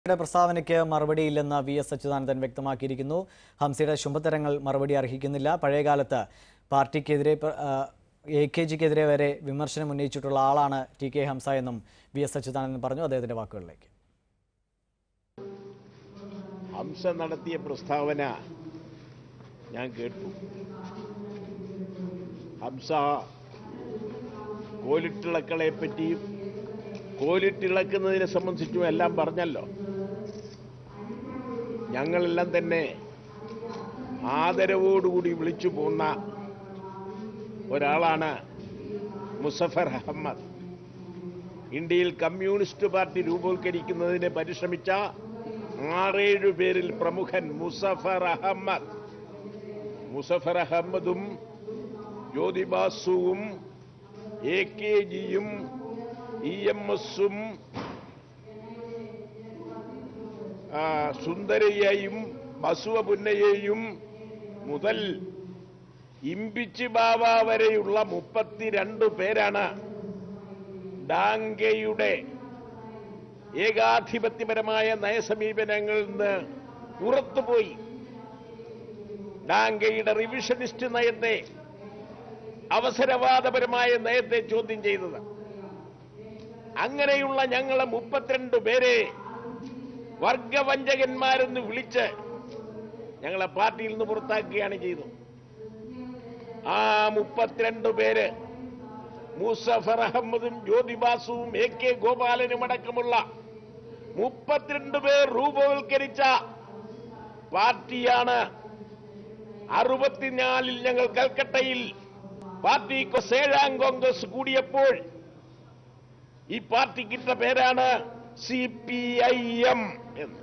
ഹംസയുടെ പ്രസ്താവനയ്ക്ക് മറുപടിയില്ലെന്ന് V S Achuthanandan വ്യക്തമാക്കിയിരിക്കുന്നു ഹംസയുടെ ശുഭതരങ്ങൾ മറുപടി അർഹിക്കുന്നില്ല പഴയകാലത്ത് പാർട്ടിക്കെതിരെ പ്ര- ആ, എ കെ ജിക്കെതിരെ വരെ വിമർശനം ഉന്നയിച്ചിട്ടുള്ള ആളാണ് ടി കെ ഹംസ എന്നും വി എസ് അച്യുതാനന്ദൻ പറഞ്ഞു അദ്ദേഹത്തിന്റെ വാക്കുകളിലേക്ക് ഹംസ നടത്തിയ പ്രസ്താവന ഞാൻ കേട്ടു ഹംസ കോലിട്ടിളക്കളെ പറ്റിയും കോലിട്ടിളക്കുന്നതിനെ സംബന്ധിച്ചും എല്ലാം പറഞ്ഞല്ലോ ഞങ്ങളെല്ലാം തന്നെ ആദരവോടുകൂടി വിളിച്ചു പോന്ന ഒരാളാണ് മുസഫർ അഹമ്മദ് ഇന്ത്യയിൽ കമ്മ്യൂണിസ്റ്റ് പാർട്ടി രൂപവൽക്കരിക്കുന്നതിന് പരിശ്രമിച്ച ആറേഴു പേരിൽ പ്രമുഖൻ മുസഫർ അഹമ്മദ് മുസഫർ അഹമ്മദും ജ്യോതിബാസുവും എ കെ ജിയും ഇ എം എസും സുന്ദരയെയും ബസുവ പുന്നയെയും മുതൽ ഇമ്പിച്ചി ബാബ വരെയുള്ള മുപ്പത്തിരണ്ട് പേരാണ് ഡാങ്കയുടെ ഏകാധിപത്യപരമായ നയസമീപനങ്ങളിൽ നിന്ന് പുറത്തുപോയി ഡാങ്കയുടെ റിവിഷനിസ്റ്റ് നയത്തെ അവസരവാദപരമായ നയത്തെ ചോദ്യം ചെയ്തത് അങ്ങനെയുള്ള ഞങ്ങളെ മുപ്പത്തിരണ്ട് പേരെ വർഗവഞ്ചകന്മാരെന്ന് വിളിച്ച് ഞങ്ങളെ പാർട്ടിയിൽ നിന്ന് പുറത്താക്കുകയാണ് ചെയ്തത് ആ മുപ്പത്തിരണ്ട് പേര് മുസഫർ അഹമ്മദും ജ്യോതിബാസുവും എ കെ ഗോപാലനും അടക്കമുള്ള മുപ്പത്തിരണ്ട് പേർ രൂപവൽക്കരിച്ച പാർട്ടിയാണ് അറുപത്തിനാലിൽ ഞങ്ങൾ കൽക്കട്ടയിൽ പാർട്ടി ഏഴാം കോൺഗ്രസ് കൂടിയപ്പോൾ ഈ പാർട്ടിക്കിട്ട പേരാണ് സി പി ഐ എം എന്ന്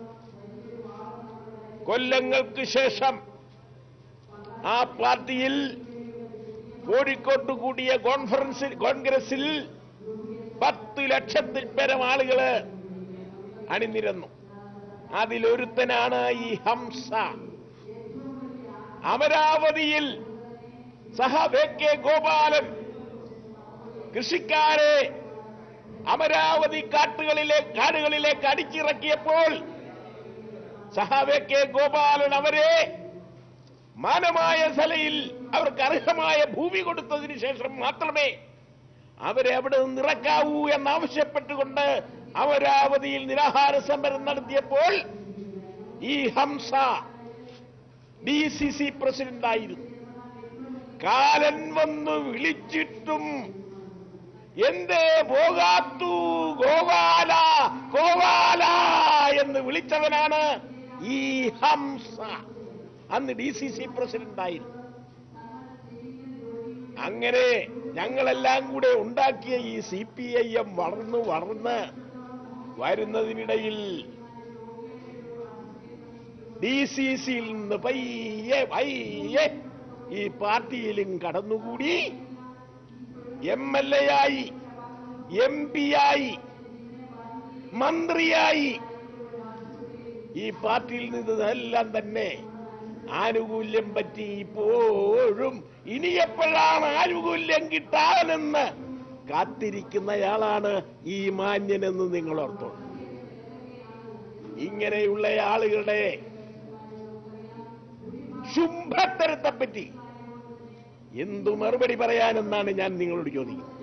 കൊല്ലങ്ങൾക്ക് ശേഷം ആ പാർട്ടിയിൽ കോഴിക്കോട്ട് കൂടിയ കോൺഫറൻസിൽ കോൺഗ്രസിൽ പത്ത് ലക്ഷത്തിൽ പരം ആളുകള് അണിനിരന്നു അതിലൊരുത്തനാണ് ഈ ഹംസ അമരാവതിയിൽ സഹ വെ കെ ഗോപാലൻ കൃഷിക്കാരെ അമരാവതി കാട്ടുകളിലെ കാടുകളിലേക്ക് അടിച്ചിറക്കിയപ്പോൾ സഹ വെ കെ ഗോപാലൻ അവരെ മാനമായ സലയിൽ അവർക്ക് അർഹമായ ഭൂമി കൊടുത്തതിന് ശേഷം മാത്രമേ അവരെ അവിടെ നിന്ന് ഇറക്കാവൂ എന്നാവശ്യപ്പെട്ടുകൊണ്ട് അമരാവതിയിൽ നിരാഹാര സമരം നടത്തിയപ്പോൾ ഈ ഹംസ ഡി സി സി പ്രസിഡന്റായിരുന്നു കാലൻ വന്ന് വിളിച്ചിട്ടും എന്തേ പോകാത്തു ഗോപാല ഗോപാല എന്ന് വിളിച്ചവനാണ് ഈ ഹംസ അന്ന് ഡി സി സി പ്രസിഡന്റായിരുന്നു അങ്ങനെ ഞങ്ങളെല്ലാം കൂടെ ഉണ്ടാക്കിയ ഈ സി പി ഐ എം വളർന്നു വളർന്ന് വരുന്നതിനിടയിൽ ഡി സി സിയിൽ നിന്ന് പയ്യെ പയ്യെ ഈ പാർട്ടിയിലും കടന്നുകൂടി എം എൽ എ ആയി എം പി ആയി മന്ത്രിയായി ഈ പാർട്ടിയിൽ നിന്നെല്ലാം തന്നെ ആനുകൂല്യം പറ്റി ഇപ്പോഴും ഇനി എപ്പോഴാണ് ആനുകൂല്യം കിട്ടാനെന്ന് കാത്തിരിക്കുന്നയാളാണ് ഈ മാന്യനെന്ന് നിങ്ങൾ ഓർത്തോളൂ ഇങ്ങനെയുള്ള ആളുകളുടെ ശുംഭത്തരത്തെപ്പറ്റി എന്തു മറുപടി പറയാനെന്നാണ് ഞാൻ നിങ്ങളോട് ചോദിക്കുന്നത്